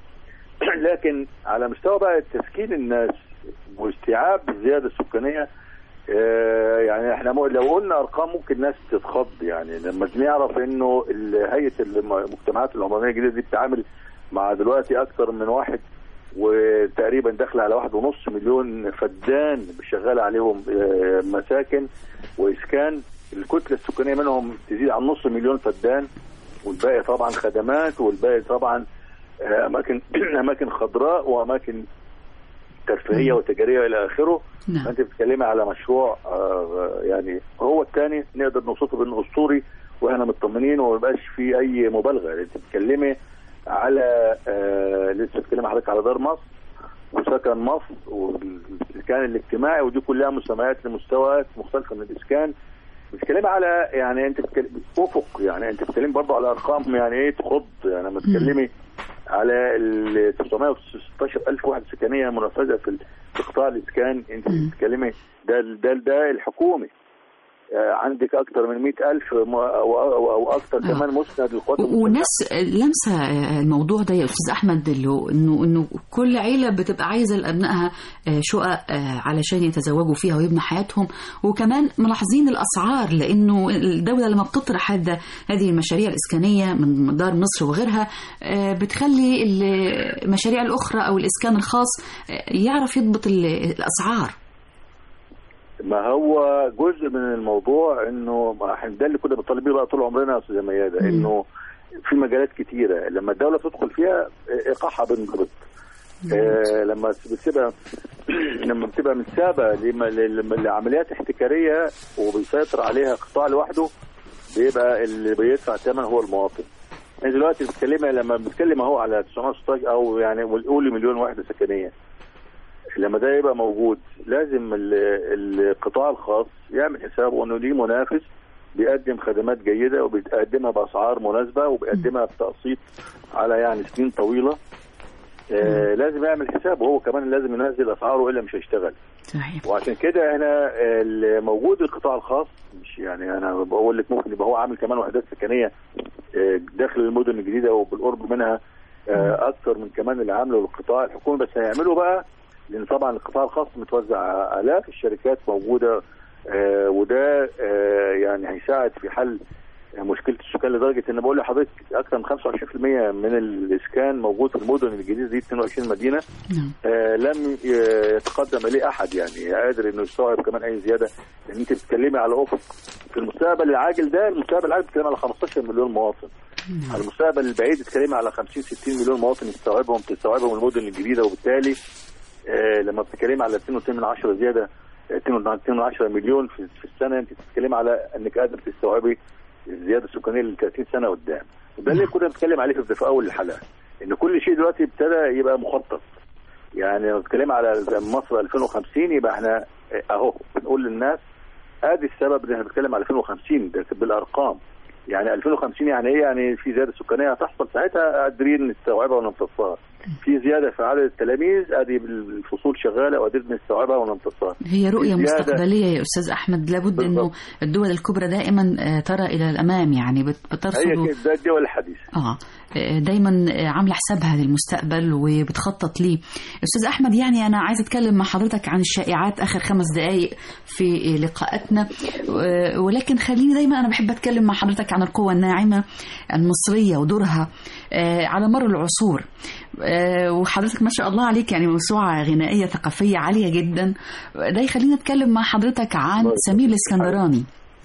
لكن على مستوى بقى تسكين الناس واستيعاب الزياده السكانيه آه، يعني احنا مو- لو قلنا ارقام ممكن الناس تتخض يعني لما نعرف انه ال- هيئه المجتمعات العمرانيه الجديده دي بتتعامل مع دلوقتي اكثر من واحد وتقريبا داخله على واحد ونص مليون فدان شغال عليهم آه، مساكن واسكان الكتله السكانيه منهم تزيد عن نص مليون فدان والباقي طبعا خدمات والباقي طبعا آه، اماكن اماكن خضراء واماكن ترفيهيه وتجاريه الى اخره نعم فانت بتتكلمي على مشروع آه، يعني هو الثاني نقدر نوصفه بانه اسطوري واحنا مطمنين وما يبقاش فيه اي مبالغه انت بتتكلمي على آه لسه بتتكلمي حضرتك على دار مصر وسكن مصر والاسكان الاجتماعي ودي كلها مسميات لمستويات مختلفه من الاسكان بتتكلمي على يعني انت بتتكلمي افق يعني انت بتتكلمي برضه على ارقام يعني ايه تخض يعني لما تتكلمي على ال 916 الف وحده سكنيه منفذه في ال- في قطاع الاسكان انت مم. بتتكلمي ده ده ده الحكومي آه، عندك اكثر من 100000 م- او او, أو اكثر آه. كمان مسند للقوات و- المسلحة. والناس لمسه الموضوع ده يا استاذ احمد اللي هو انه انه كل عيله بتبقى عايزه لابنائها آه، شقق آه، علشان يتزوجوا فيها ويبنوا حياتهم وكمان ملاحظين الاسعار لانه الدوله لما بتطرح هذا هذه المشاريع الاسكانيه من دار مصر وغيرها آه، بتخلي المشاريع الاخرى او الاسكان الخاص آه، يعرف يضبط ال- الاسعار ما هو جزء من الموضوع انه ما احنا ده اللي كنا بنطالب بيه بقى طول عمرنا يا استاذه مياده مم. انه في مجالات كتيره لما الدوله تدخل فيها آه، ايقاعها بينضبط آه لما بتبقى لما بتبقى متسابه لما- لما- لعمليات احتكاريه وبيسيطر عليها قطاع لوحده بيبقى اللي بيدفع ثمن هو المواطن. يعني دلوقتي بتتكلمي لما بنتكلم اهو على 916 او يعني قولي مليون وحده سكنيه. لما ده يبقى موجود لازم ال- القطاع الخاص يعمل حسابه انه ليه منافس بيقدم خدمات جيده وبيقدمها باسعار مناسبه وبيقدمها بتقسيط على يعني سنين طويله آه لازم يعمل حسابه هو كمان لازم ينزل اسعاره والا مش هيشتغل صحيح وعشان كده هنا ال- موجود القطاع الخاص مش يعني انا بقول لك ممكن يبقى هو عامل كمان وحدات سكنيه آه، داخل المدن الجديده وبالقرب منها آه، اكثر من كمان اللي عامله القطاع الحكومي بس هيعملوا بقى لان طبعا القطاع الخاص متوزع الاف الشركات موجوده آه، وده آه، يعني هيساعد في حل مشكله السكان لدرجه ان بقول لحضرتك اكثر من 25% من الاسكان موجود في المدن الجديده دي 22 مدينه نعم آه لم ي- يتقدم اليه احد يعني قادر انه يستوعب كمان اي زياده لان انت بتتكلمي على افق في المستقبل العاجل ده المستقبل العاجل بتتكلمي على 15 مليون مواطن على المستقبل البعيد بتتكلمي على 50 60 مليون مواطن يستوعبهم تستوعبهم المدن الجديده وبالتالي آه لما بتتكلمي على 2.2 من 10 زياده 2.2 من 10 مليون في, في السنه انت بتتكلمي على انك قادر تستوعبي الزياده السكانيه ل 30 سنه قدام وده اللي كنا بنتكلم عليه في في اول الحلقه ان كل شيء دلوقتي ابتدى يبقى مخطط يعني لو بنتكلم على مصر 2050 يبقى احنا اهو بنقول للناس ادي السبب ان احنا بنتكلم على 2050 ده بالارقام يعني 2050 يعني ايه يعني في زياده سكانيه هتحصل ساعتها قادرين نستوعبها ونمتصها في زياده في عدد التلاميذ ادي الفصول شغاله وقادرين نستوعبها ونمتصها هي رؤية زيادة. مستقبلية يا أستاذ أحمد لابد أنه بالضبط. الدول الكبرى دائما آه، ترى إلى الأمام يعني بت- هي بترصد كده ده الدول الحديثه اه دايما عامله حسابها للمستقبل وبتخطط ليه استاذ احمد يعني انا عايزه اتكلم مع حضرتك عن الشائعات اخر خمس دقائق في لقاءاتنا و- ولكن خليني دايما انا بحب اتكلم مع حضرتك عن القوه الناعمه المصريه ودورها آه، على مر العصور آه، وحضرتك ما شاء الله عليك يعني موسوعه غنائيه ثقافيه عاليه جدا ده يخليني اتكلم مع حضرتك عن الله سمير الاسكندراني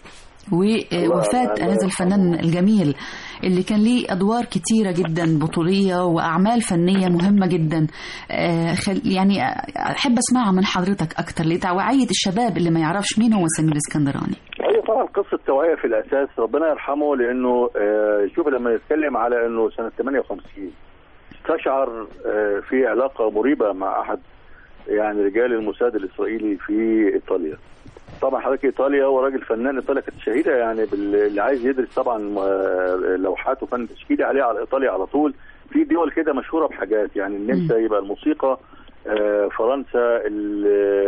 ووفاة الله هذا الفنان الجميل اللي كان ليه أدوار كتيرة جدا بطولية وأعمال فنية مهمة جدا آه، خل يعني أحب أسمعها من حضرتك أكتر لتوعية الشباب اللي ما يعرفش مين هو سمير الإسكندراني هي طبعا قصه توعيه في الاساس ربنا يرحمه لانه آه، شوف لما يتكلم على انه سنه 58 استشعر آه، في علاقه مريبه مع احد يعني رجال الموساد الاسرائيلي في ايطاليا طبعا حضرتك ايطاليا هو راجل فنان ايطاليا كانت شهيده يعني بال- اللي عايز يدرس طبعا آه، لوحات وفن تشكيلي عليه على ايطاليا على طول في دول كده مشهوره بحاجات يعني النمسا يبقى الموسيقى آه، فرنسا ال-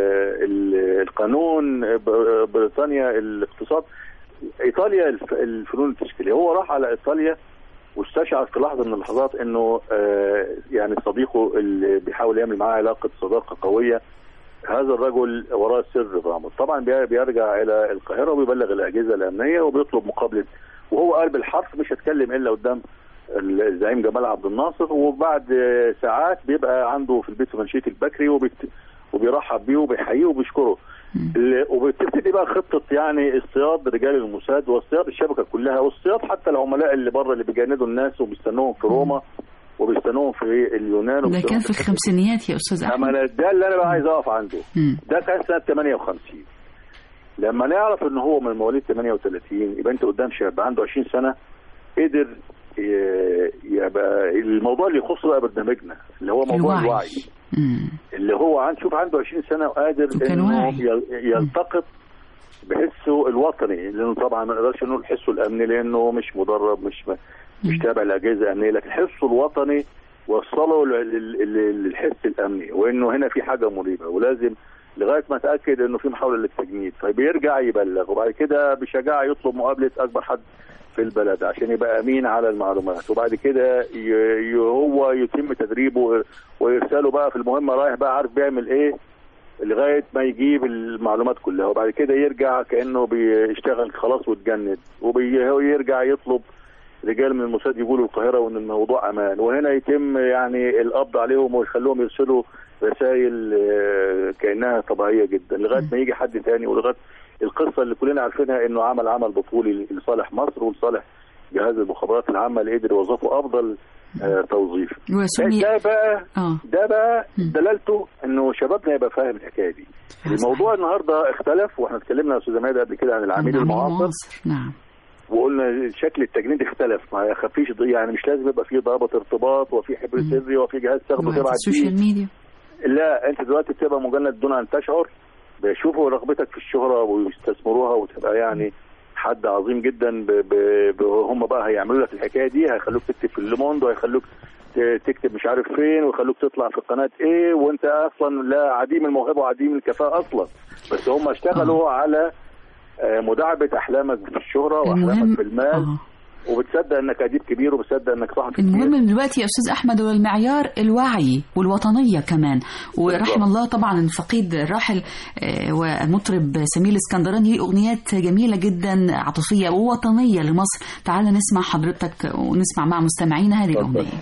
ال- القانون ب- بريطانيا الاقتصاد ايطاليا الف- الفنون التشكيليه هو راح على ايطاليا واستشعر في لحظه من اللحظات انه آه، يعني صديقه اللي بيحاول يعمل معاه علاقه صداقه قويه هذا الرجل وراه سر غامض طبعا بي- بيرجع الى القاهره وبيبلغ الاجهزه الامنيه وبيطلب مقابله وهو قال بالحرف مش هتكلم الا قدام الزعيم جمال عبد الناصر وبعد آه، ساعات بيبقى عنده في البيت في منشيه البكري وبيت وبيرحب بيه وبيحييه وبيشكره ال- وبتبتدي بقى خطه يعني اصطياد رجال الموساد واصطياد الشبكه كلها واصطياد حتى العملاء اللي بره اللي بيجندوا الناس وبيستنوهم في روما وبيستنوهم في اليونان ده وبيستنوهم كان في الخمسينيات يا أستاذ اما أحمد أنا- ده اللي انا بقى عايز اقف عنده مم. ده كان سنه 58 لما نعرف ان هو من مواليد 38 يبقى انت قدام شاب عنده 20 سنه قدر ي- يبقى الموضوع اللي يخص بقى برنامجنا اللي هو موضوع الوعي. الوعي مم. اللي هو عن شوف عنده 20 سنه وقادر وكان انه واعي. يل- يلتقط بحسه الوطني لانه طبعا ما نقدرش نقول حسه الامني لانه مش مدرب مش مش تابع لاجهزه امنيه لكن حسه الوطني وصله لل- لل- للحس الامني وانه هنا في حاجه مريبه ولازم لغايه ما اتاكد انه في محاوله للتجنيد فبيرجع يبلغ وبعد كده بشجاعه يطلب مقابله اكبر حد في البلد عشان يبقى امين على المعلومات وبعد كده ي- ي- هو يتم تدريبه ويرسله بقى في المهمه رايح بقى عارف بيعمل ايه لغايه ما يجيب المعلومات كلها وبعد كده يرجع كانه بيشتغل خلاص واتجند ويرجع يطلب رجال من الموساد يقولوا القاهره وان الموضوع امان وهنا يتم يعني القبض عليهم ويخلوهم يرسلوا رسائل آه، كانها طبيعيه جدا لغايه ما يجي حد تاني ولغايه القصه اللي كلنا عارفينها انه عمل عمل بطولي لصالح مصر ولصالح جهاز المخابرات العامه اللي قدر يوظفه افضل آه، توظيف وسمي ده بقى اه ده بقى مم. دلالته انه شبابنا يبقى فاهم الحكايه دي الموضوع النهارده اختلف واحنا اتكلمنا يا استاذ ماهر قبل كده عن العميل المعاصر نعم وقلنا شكل التجنيد اختلف ما يخفيش ض- يعني مش لازم يبقى فيه ضابط ارتباط وفي حبر سري وفي جهاز تاخده تبعت السوشيال بيه ميديا لا انت دلوقتي بتبقى مجند دون ان تشعر بيشوفوا رغبتك في الشهره ويستثمروها وتبقى يعني حد عظيم جدا ب... ب... ب... هم بقى هيعملوا لك الحكايه دي هيخلوك تكتب في الليموند وهيخلوك ت- تكتب مش عارف فين ويخلوك تطلع في قناه ايه وانت اصلا لا عديم الموهبه وعديم الكفاءه اصلا بس هم اشتغلوا على آه، مداعبه احلامك في الشهره المهم واحلامك في المال آه. وبتصدق انك اديب كبير وبتصدق انك صاحب كتير. المهم دلوقتي يا استاذ احمد هو المعيار الوعي والوطنيه كمان ورحم بالظبط. الله طبعا الفقيد الراحل آه، ومطرب سمير الاسكندراني ليه اغنيات جميله جدا عاطفيه ووطنيه لمصر تعال نسمع حضرتك ونسمع مع مستمعينا هذه اتفضل. الاغنيه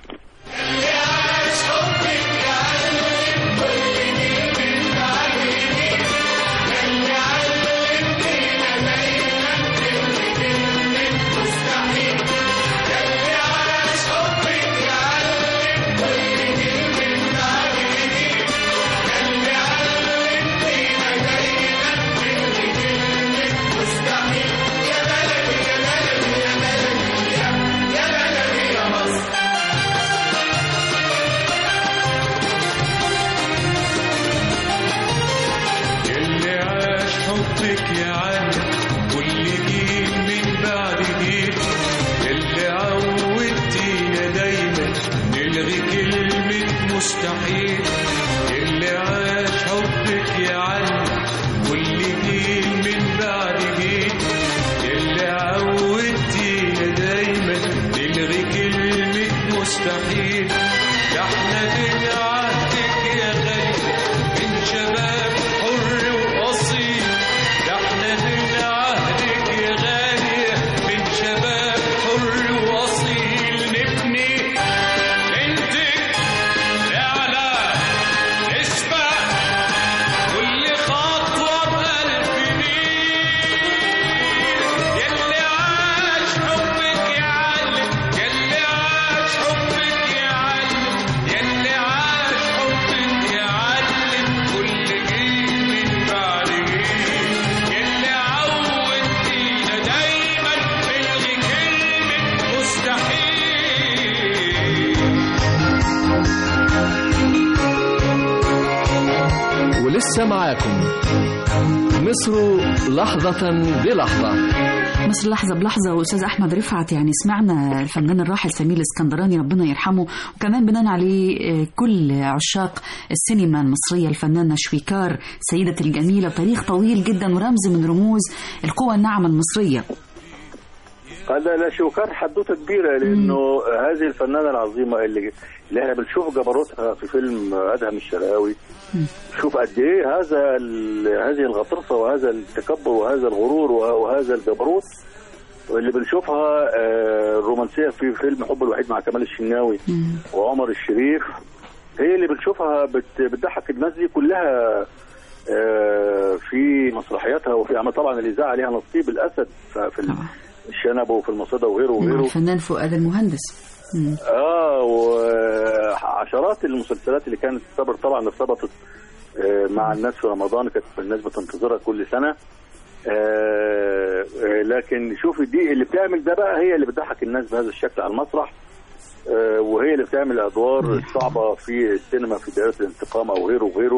اللي عاش حبك يا عالم كل جيل من بعد جيل اللي عودتينا دايما نلغي كلمة مستحيل اللي عاش حبك يا عالم كل جيل من بعد جيل اللي عودتينا دايما نلغي كلمة مستحيل ده احنا من عهدك يا غالي من شباب حر وأصيل ده احنا من عهدك يا غالي من شباب حر وأصيل نبني بنتك نعلى نسبة كل خطوة بقلب مين يلي عاش حبك يعلم يلي عاش حبك يعلم يلي عاش حبك يعلم كل جيل من بعد جيل يلي عودتينا دايما نلغي كلمة مستحيل ولسه معاكم مصر لحظة بلحظة مصر لحظة بلحظة وأستاذ أحمد رفعت يعني سمعنا الفنان الراحل سمير الاسكندراني ربنا يرحمه وكمان بناء عليه آه، كل عشاق السينما المصرية الفنانة شويكار سيدة الجميلة تاريخ طويل جدا ورمز من رموز القوى الناعمة المصرية هذا لا شوكار حدوته كبيره لانه هذه الفنانه العظيمه اللي اللي احنا بنشوف جبروتها في فيلم ادهم الشرقاوي شوف قد ايه هذا ال- هذه الغطرسه وهذا التكبر وهذا الغرور وه- وهذا الجبروت واللي بنشوفها آه، الرومانسيه في فيلم حب الوحيد مع كمال الشناوي وعمر الشريف هي اللي بنشوفها بت- بتضحك الناس دي كلها آه، في مسرحياتها وفي أعمال طبعا الاذاعه عليها نصيب الاسد ف- في ال- طبعا. الشنب وفي المصيدة وغيره مع وغيره الفنان فؤاد المهندس مم. اه وعشرات المسلسلات اللي كانت صبر طبعا ارتبطت آه، مع الناس في رمضان كانت الناس بتنتظرها كل سنه آه، آه، لكن شوفي دي اللي بتعمل ده بقى هي اللي بتضحك الناس بهذا الشكل على المسرح آه، وهي اللي بتعمل الادوار الصعبه في السينما في دائره الانتقام او غيره وغيره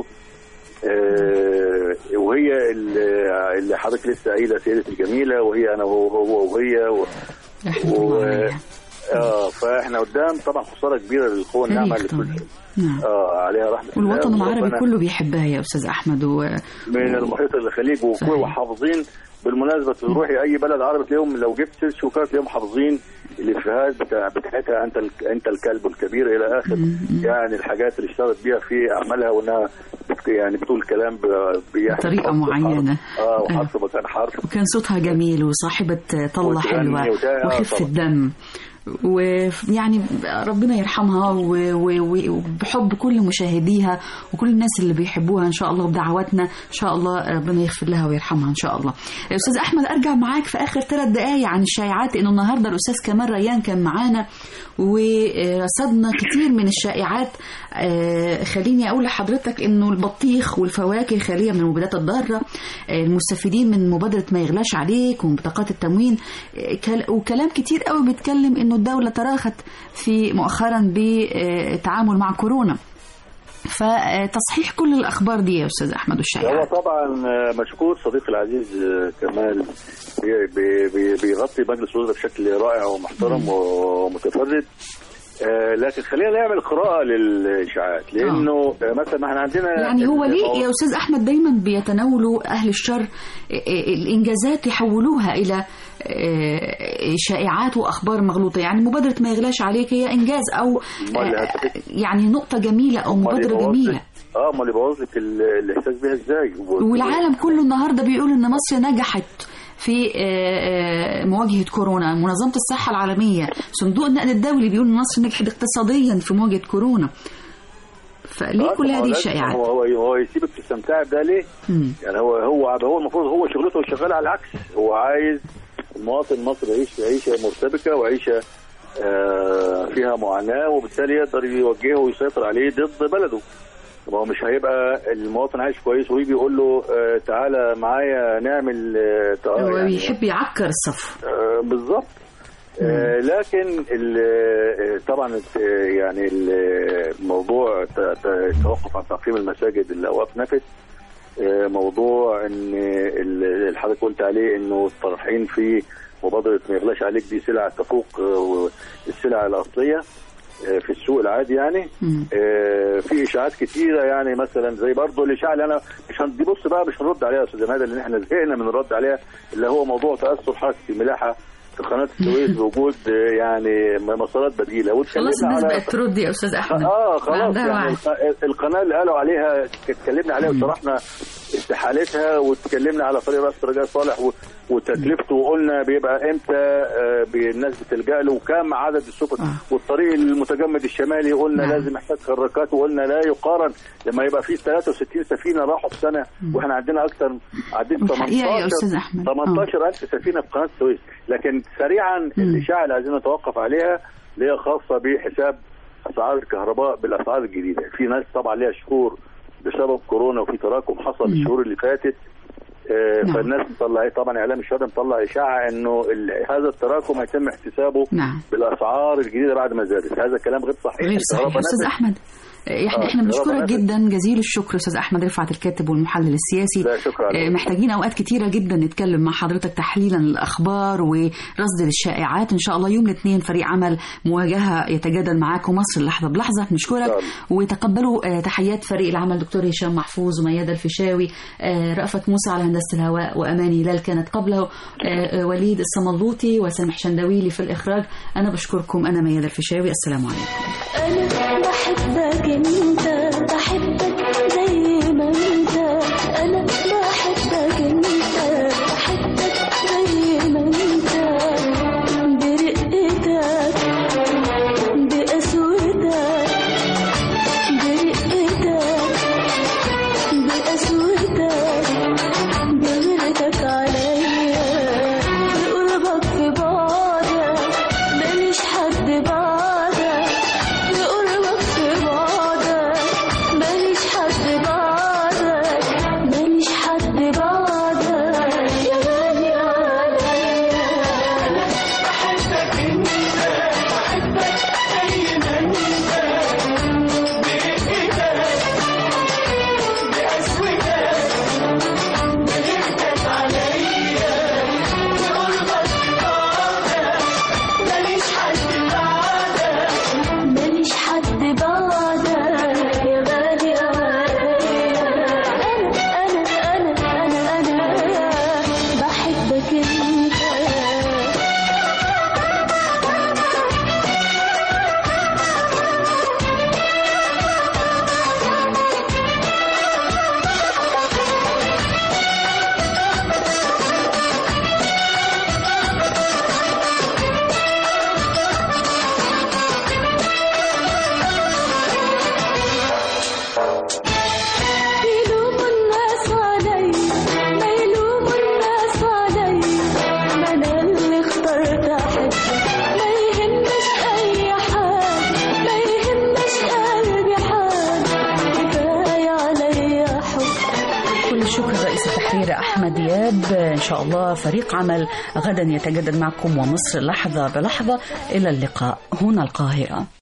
آه، وهي اللي اللي حضرتك لسه قايله سيدة الجميله وهي انا وهو هو وهي و... رحمة و... الله عليها اه فاحنا قدام طبعا خساره كبيره للقوى الناعمه تاريخ اللي طبعا كل نعم اه عليها رحمه الله والوطن العربي وربنا كله بيحبها يا أستاذ أحمد و... من المحيط الخليج صحيح. وكل وحافظين بالمناسبه تروحي اي بلد عربي تلاقيهم لو جبت سيرة شوكار تلاقيهم حافظين الافيهات بتاع بتاعتها انت ال- انت الكلب الكبير الى اخر يعني الحاجات اللي اشتغلت بيها في اعمالها وانها بت- يعني بتقول كلام ب- بيحمل بطريقة حرف بحرف. معينة. اه وحرف مكان حرف وكان صوتها جميل وصاحبة طلة وتغني حلوة وده- آه وخفة طبعا. دم ويعني ربنا يرحمها و- و- و- وبحب كل مشاهديها وكل الناس اللي بيحبوها ان شاء الله وبدعواتنا ان شاء الله ربنا يغفر لها ويرحمها ان شاء الله. استاذ احمد ارجع معاك في اخر ثلاث دقائق عن الشائعات انه النهارده الاستاذ كمال ريان كان معانا ورصدنا كتير من الشائعات آه، خليني اقول لحضرتك انه البطيخ والفواكه خاليه من المبيدات الضاره آه، المستفيدين من مبادره ما يغلاش عليك وبطاقات التموين آه، كل- وكلام كتير قوي بيتكلم انه الدوله تراخت في مؤخرا بالتعامل مع كورونا فتصحيح كل الاخبار دي يا استاذ احمد هو والشائعات طبعا آه، مشكور صديقي العزيز آه، كمال بي- بي- بي- بيغطي مجلس الوزراء بشكل رائع ومحترم ومتفرد آه، لكن خلينا نعمل قراءة للإشاعات لأنه آه، مثلا ما احنا عندنا يعني هو ليه الموضوع- يا استاذ احمد دايما بيتناولوا اهل الشر آه، الانجازات يحولوها الى آه، شائعات واخبار مغلوطه يعني مبادره ما يغلاش عليك هي انجاز او أمال آه، هتفك- يعني نقطه جميله او أمال مبادره يبوظ جميله لك- اه امال يبوظ لك ال- الاحساس بيها ازاي والعالم كله النهارده بيقول ان مصر نجحت في آه، آه، مواجهه كورونا منظمه الصحه العالميه صندوق النقد الدولي بيقول ان مصر نجحت اقتصاديا في مواجهه كورونا فليه آه، كل طب هو هذه لازم- الشائعات هو هو هو يسيبك تستمتعي بده ليه؟ مم. يعني هو هو هو المفروض هو شغلته شغال على العكس هو عايز المواطن المصري يعيش عيشه مرتبكه وعيشه آه، فيها معاناه وبالتالي يقدر يوجهه ويسيطر عليه ضد بلده ما هو مش هيبقى المواطن عايش كويس ويجي يقول له آه، تعالى معايا نعمل آه، تع- هو يعني- بيحب يعكر الصف آه، بالظبط آه، لكن ال- آه، طبعا آه، يعني ال- الموضوع ت- ت- التوقف عن تقييم المساجد الاوقاف نفت آه، موضوع ان ال- اللي حضرتك قلت عليه انه طرحين في مبادره ما يغلاش عليك دي سلع تفوق آه، السلع الاصليه آه، في السوق العادي يعني مم. آه، في اشاعات كتيره يعني مثلا زي برضه الاشاعه اللي انا مش هن- دي بص بقى مش هنرد عليها يا استاذ مادة لان احنا زهقنا من الرد عليها اللي هو موضوع تاثر حركه الملاحه في قناه السويس بوجود آه، يعني مسارات بديله خلاص واتكلمنا الناس على بقت ترد يا استاذ احمد اه خلاص عندها يعني وعي. الق- القناه اللي قالوا عليها اتكلمنا عليها وشرحنا استحالتها واتكلمنا على طريق راس رجاء صالح و- وتكلفته وقلنا بيبقى امتى آه، بي- الناس بتلجا له وكم عدد السفن آه. والطريق المتجمد الشمالي قلنا نعم. لازم يحتاج خراكات وقلنا لا يقارن لما يبقى فيه 63 سفينه راحوا في سنه واحنا عندنا اكثر عديد الحقيقة يا أستاذ أحمد. 18000 سفينه في قناه السويس لكن سريعا الاشاعه اللي عايزين نتوقف عليها اللي هي خاصه بحساب اسعار الكهرباء بالاسعار الجديده في ناس طبعا ليها شهور بسبب كورونا وفي تراكم حصل الشهور اللي فاتت آه، نعم. فالناس مطلع طبعا اعلام الشهر مطلع اشاعه انه ال- هذا التراكم هيتم احتسابه نعم بالاسعار الجديده بعد ما زادت هذا كلام غير صحيح غير صحيح الكهرباء استاذ نزلت. احمد احنا آه، احنا بنشكرك ربنا يخليك. جدا جزيل الشكر استاذ احمد رفعت الكاتب والمحلل السياسي لا، شكرا على آه، واجب. محتاجين اوقات كتيره جدا نتكلم مع حضرتك تحليلا للاخبار ورصد للشائعات ان شاء الله يوم الاثنين فريق عمل مواجهه يتجادل معاكم مصر لحظه بلحظه بنشكرك إن شاء وتقبلوا آه، تحيات فريق العمل دكتور هشام محفوظ وميادة الفيشاوي آه، رأفت موسى على هندسه الهواء واماني لال كانت قبله آه، آه، وليد الصملوطي وسامح شندويلي في الاخراج انا بشكركم انا ميادة الفيشاوي السلام عليكم أنا بحبك أنت بحبك زي ما أنت أنا بحبك أنت بحبك زي ما أنت برقتك بقسوتك برقتك بقسوتك بغيرتك عليا بقربك في بعدك ماليش حد بعدك بقربك في بعدك ماليش حد بعدك ماليش حد بعدك يا غالي عليا بحبك انت بحبك زي ما انت ماليش حد بعدك يا غالي عليا أنا أنا أنا أنا أنا بحبك أنت يلوموا الناس علي ما يلوموا الناس علي ما انا اللي اخترت احبك ما يهمش اي حال ما يهمش قلبي حال كفايه عليا حب كل الشكر رئيس التحرير أحمد دياب إن شاء الله فريق عمل غدا يتجدد معكم ومصر لحظة بلحظة إلى اللقاء هنا القاهرة